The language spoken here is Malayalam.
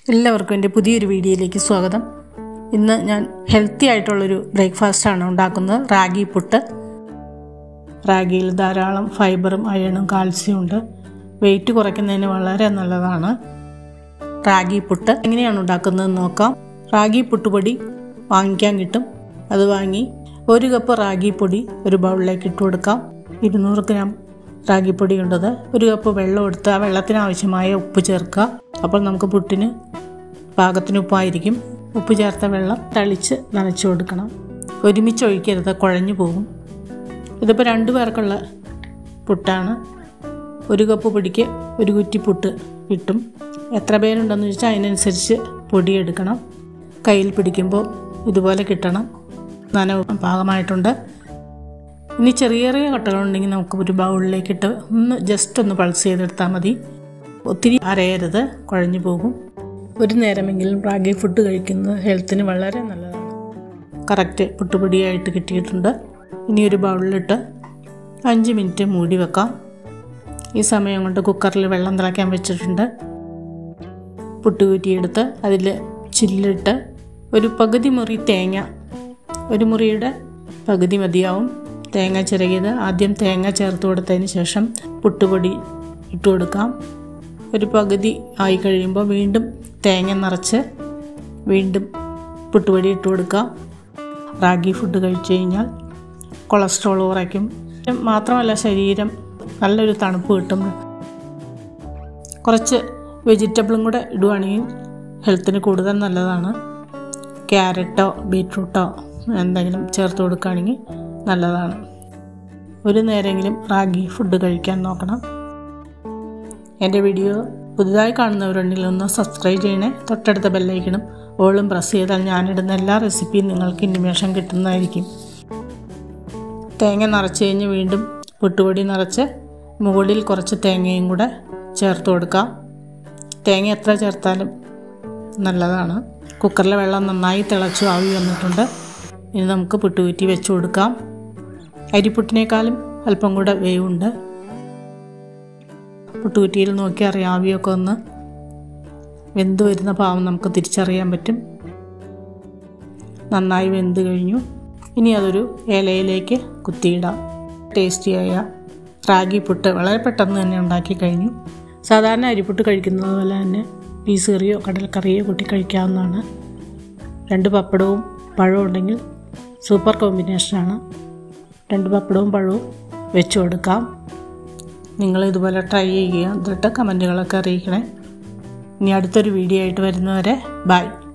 എല്ലാവർക്കും എൻ്റെ പുതിയൊരു വീഡിയോയിലേക്ക് സ്വാഗതം ഇന്ന് ഞാൻ ഹെൽത്തി ആയിട്ടുള്ളൊരു ബ്രേക്ക്ഫാസ്റ്റാണ് ഉണ്ടാക്കുന്നത് റാഗി പുട്ട് റാഗിയിൽ ധാരാളം ഫൈബറും അയണും കാൽസ്യവും ഉണ്ട് വെയിറ്റ് കുറയ്ക്കുന്നതിന് വളരെ നല്ലതാണ് റാഗി പുട്ട് എങ്ങനെയാണ് ഉണ്ടാക്കുന്നതെന്ന് നോക്കാം റാഗി പുട്ടുപൊടി വാങ്ങിക്കാൻ കിട്ടും അത് വാങ്ങി ഒരു കപ്പ് റാഗി പൊടി ഒരു ബൗളിലേക്ക് ഇട്ട് കൊടുക്കാം ഇരുന്നൂറ് ഗ്രാം റാഗിപ്പൊടി ഉണ്ടത് ഒരു കപ്പ് വെള്ളം എടുത്ത് ആ വെള്ളത്തിന് ആവശ്യമായ ഉപ്പ് ചേർക്കുക അപ്പോൾ നമുക്ക് പുട്ടിന് പാകത്തിന് ഉപ്പായിരിക്കും ഉപ്പ് ചേർത്ത വെള്ളം തളിച്ച് നനച്ചു കൊടുക്കണം ഒരുമിച്ച് ഒഴിക്കരുത് കുഴഞ്ഞു പോകും ഇതിപ്പോൾ രണ്ട് പേർക്കുള്ള പുട്ടാണ് ഒരു കപ്പ് പൊടിക്ക് ഒരു കുറ്റി പുട്ട് കിട്ടും എത്ര പേരുണ്ടെന്ന് ചോദിച്ചാൽ അതിനനുസരിച്ച് പൊടി എടുക്കണം കയ്യിൽ പിടിക്കുമ്പോൾ ഇതുപോലെ കിട്ടണം നനവ് പാകമായിട്ടുണ്ട് ഇനി ചെറിയ ചെറിയ കട്ടകളുണ്ടെങ്കിൽ നമുക്ക് ഒരു ബൗളിലേക്കിട്ട് ഒന്ന് ജസ്റ്റ് ഒന്ന് പൾസ് ചെയ്തെടുത്താൽ മതി ഒത്തിരി അരയരുത് കുഴഞ്ഞു പോകും ഒരു നേരമെങ്കിലും റാഗി ഫുഡ് കഴിക്കുന്നത് ഹെൽത്തിന് വളരെ നല്ലതാണ് കറക്റ്റ് പുട്ടുപൊടിയായിട്ട് കിട്ടിയിട്ടുണ്ട് ഇനി ഒരു ബൗളിലിട്ട് അഞ്ച് മിനിറ്റ് മൂടി വെക്കാം ഈ സമയം കൊണ്ട് കുക്കറിൽ വെള്ളം തിളയ്ക്കാൻ വെച്ചിട്ടുണ്ട് പുട്ടുകുറ്റിയെടുത്ത് അതിൽ ചില്ലിട്ട് ഒരു പകുതി മുറി തേങ്ങ ഒരു മുറിയുടെ പകുതി മതിയാവും തേങ്ങ ചിരകിയത് ആദ്യം തേങ്ങ ചേർത്ത് കൊടുത്തതിന് ശേഷം പുട്ടുപൊടി ഇട്ട് കൊടുക്കാം ഒരു പകുതി ആയി കഴിയുമ്പോൾ വീണ്ടും തേങ്ങ നിറച്ച് വീണ്ടും പുട്ടുപൊടി ഇട്ട് കൊടുക്കാം റാഗി ഫുഡ് കഴിച്ചു കഴിഞ്ഞാൽ കൊളസ്ട്രോൾ കുറയ്ക്കും മാത്രമല്ല ശരീരം നല്ലൊരു തണുപ്പ് കിട്ടും കുറച്ച് വെജിറ്റബിളും കൂടെ ഇടുവാണെങ്കിൽ ഹെൽത്തിന് കൂടുതൽ നല്ലതാണ് ക്യാരറ്റോ ബീട്രൂട്ടോ എന്തെങ്കിലും ചേർത്ത് കൊടുക്കുകയാണെങ്കിൽ നല്ലതാണ് ഒരു നേരമെങ്കിലും റാഗി ഫുഡ് കഴിക്കാൻ നോക്കണം എൻ്റെ വീഡിയോ പുതുതായി കാണുന്നവരുണ്ടെങ്കിൽ ഒന്ന് സബ്സ്ക്രൈബ് ചെയ്യണേ തൊട്ടടുത്ത ബെല്ലൈക്കണം ഓളും പ്രസ് ചെയ്താൽ ഞാനിടുന്ന എല്ലാ റെസിപ്പിയും നിങ്ങൾക്ക് ഇൻറ്റിമേഷൻ കിട്ടുന്നതായിരിക്കും തേങ്ങ നിറച്ച് കഴിഞ്ഞ് വീണ്ടും പുട്ടുപൊടി നിറച്ച് മുകളിൽ കുറച്ച് തേങ്ങയും കൂടെ ചേർത്ത് കൊടുക്കാം തേങ്ങ എത്ര ചേർത്താലും നല്ലതാണ് കുക്കറിലെ വെള്ളം നന്നായി തിളച്ചു ആവി വന്നിട്ടുണ്ട് ഇനി നമുക്ക് പുട്ടുകുറ്റി വെച്ച് കൊടുക്കാം അരിപ്പുട്ടിനേക്കാളും അല്പം കൂടെ വേവുണ്ട് പുട്ടുകുറ്റിയിൽ നോക്കി അറിയാം ആവിയൊക്കെ ഒന്ന് വെന്ത് വരുന്ന പാവം നമുക്ക് തിരിച്ചറിയാൻ പറ്റും നന്നായി വെന്ത് കഴിഞ്ഞു ഇനി അതൊരു ഇലയിലേക്ക് കുത്തിയിടാം ടേസ്റ്റിയായ റാഗി പുട്ട് വളരെ പെട്ടെന്ന് തന്നെ ഉണ്ടാക്കി കഴിഞ്ഞു സാധാരണ അരിപ്പുട്ട് കഴിക്കുന്നത് പോലെ തന്നെ പീസ് കറിയോ കടൽക്കറിയോ കൂട്ടി കഴിക്കാവുന്നതാണ് രണ്ട് പപ്പടവും പഴവും ഉണ്ടെങ്കിൽ സൂപ്പർ കോമ്പിനേഷനാണ് രണ്ട് പപ്പടവും പഴവും വെച്ച് കൊടുക്കാം നിങ്ങൾ ഇതുപോലെ ട്രൈ ചെയ്യുക എന്നിട്ട് കമൻറ്റുകളൊക്കെ അറിയിക്കണേ ഇനി അടുത്തൊരു വീഡിയോ ആയിട്ട് വരുന്നവരെ ബൈ